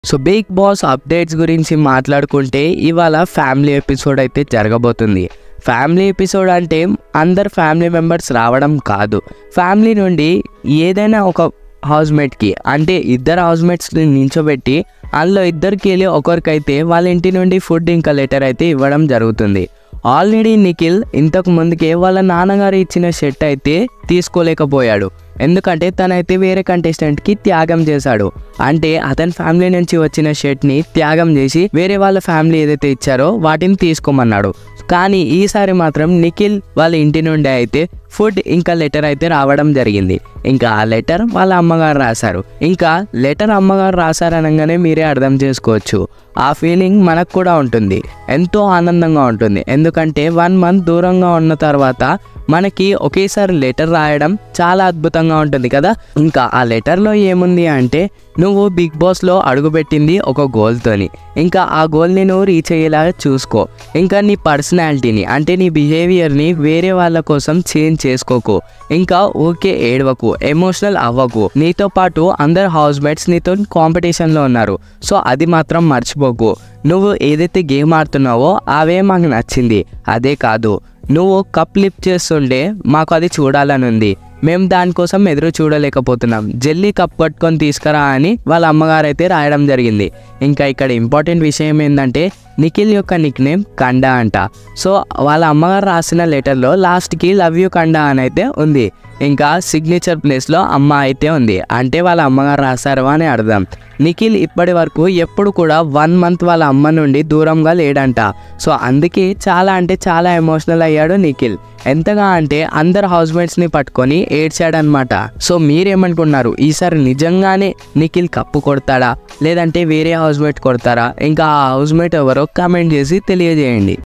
so big boss updates గురించి మాట్లాడుకుంటే ఇవాళ ఫ్యామిలీ ఎపిసోడ్ అయితే జరగబోతుంది ఫ్యామిలీ ఎపిసోడ్ అంటే అందరు ఫ్యామిలీ మెంబర్స్ రావడం కాదు ఫ్యామిలీ నుండి ఏదైనా ఒక హౌస్మేట్కి అంటే ఇద్దరు హౌస్మేట్స్ని నించోబెట్టి అందులో ఇద్దరికి వెళ్ళి ఒకరికైతే వాళ్ళ ఇంటి నుండి ఫుడ్ ఇంకా లెటర్ అయితే ఇవ్వడం జరుగుతుంది ఆల్రెడీ నిఖిల్ ఇంతకు ముందుకే వాళ్ళ నాన్నగారు ఇచ్చిన షర్ట్ అయితే తీసుకోలేకపోయాడు ఎందుకంటే తనైతే వేరే కంటెస్టెంట్కి త్యాగం చేశాడు అంటే అతని ఫ్యామిలీ నుంచి వచ్చిన షర్ట్ని త్యాగం చేసి వేరే వాళ్ళ ఫ్యామిలీ ఏదైతే ఇచ్చారో వాటిని తీసుకోమన్నాడు కానీ ఈసారి మాత్రం నిఖిల్ వాళ్ళ ఇంటి నుండి అయితే ఫుడ్ ఇంకా లెటర్ అయితే రావడం జరిగింది ఇంకా ఆ లెటర్ వాళ్ళ అమ్మగారు రాశారు ఇంకా లెటర్ అమ్మగారు రాశారనగానే మీరే అర్థం చేసుకోవచ్చు ఆ ఫీలింగ్ మనకు కూడా ఉంటుంది ఎంతో ఆనందంగా ఉంటుంది ఎందుకంటే వన్ మంత్ దూరంగా ఉన్న తర్వాత మనకి ఒకేసారి లెటర్ రాయడం చాలా అద్భుతంగా ఉంటుంది కదా ఇంకా ఆ లెటర్లో ఏముంది అంటే నువ్వు బిగ్ బాస్లో అడుగుపెట్టింది ఒక గోల్తోని ఇంకా ఆ గోల్ని నువ్వు రీచ్ అయ్యేలాగా చూసుకో ఇంకా నీ పర్సనాలిటీని అంటే నీ బిహేవియర్ని వేరే వాళ్ళ కోసం చేంజ్ చేసుకోకు ఇంకా ఓకే ఏడవకు ఎమోషనల్ అవ్వకు నీతో పాటు అందరు హౌస్ మేట్స్ నీతో కాంపిటీషన్లో ఉన్నారు సో అది మాత్రం మర్చిపోకు నువ్వు ఏదైతే గేమ్ ఆడుతున్నావో అవే మాకు నచ్చింది అదే కాదు నువ్వు కప్ లిప్ చేస్తుంటే మాకు అది చూడాలని ఉంది మేము దానికోసం ఎదురు చూడలేకపోతున్నాం జల్లి కప్ పట్టుకొని తీసుకురా అని వాళ్ళ అమ్మగారు అయితే రాయడం జరిగింది ఇంకా ఇక్కడ ఇంపార్టెంట్ విషయం ఏంటంటే నిఖిల్ యొక్క నిక్ నేమ్ కండా అంట సో వాళ్ళ అమ్మగారు రాసిన లెటర్లో లాస్ట్కి లవ్ యూ కండా అని అయితే ఉంది ఇంకా సిగ్నేచర్ ప్లేస్లో అమ్మ అయితే ఉంది అంటే వాళ్ళ అమ్మగారు రాశారు అని అర్థం నిఖిల్ ఇప్పటి వరకు ఎప్పుడు కూడా వన్ మంత్ వాళ్ళ అమ్మ నుండి దూరంగా లేడంట సో అందుకే చాలా అంటే చాలా ఎమోషనల్ అయ్యాడు నిఖిల్ ఎంతగా అంటే అందరు హౌస్మేట్స్ని పట్టుకొని ఏడ్చాడనమాట సో మీరేమనుకున్నారు ఈసారి నిజంగానే నిఖిల్ కప్పు కొడతాడా లేదంటే వేరే హౌస్మేట్ కొడతారా ఇంకా ఆ హౌస్మేట్ ఎవరో కామెంట్ చేసి తెలియజేయండి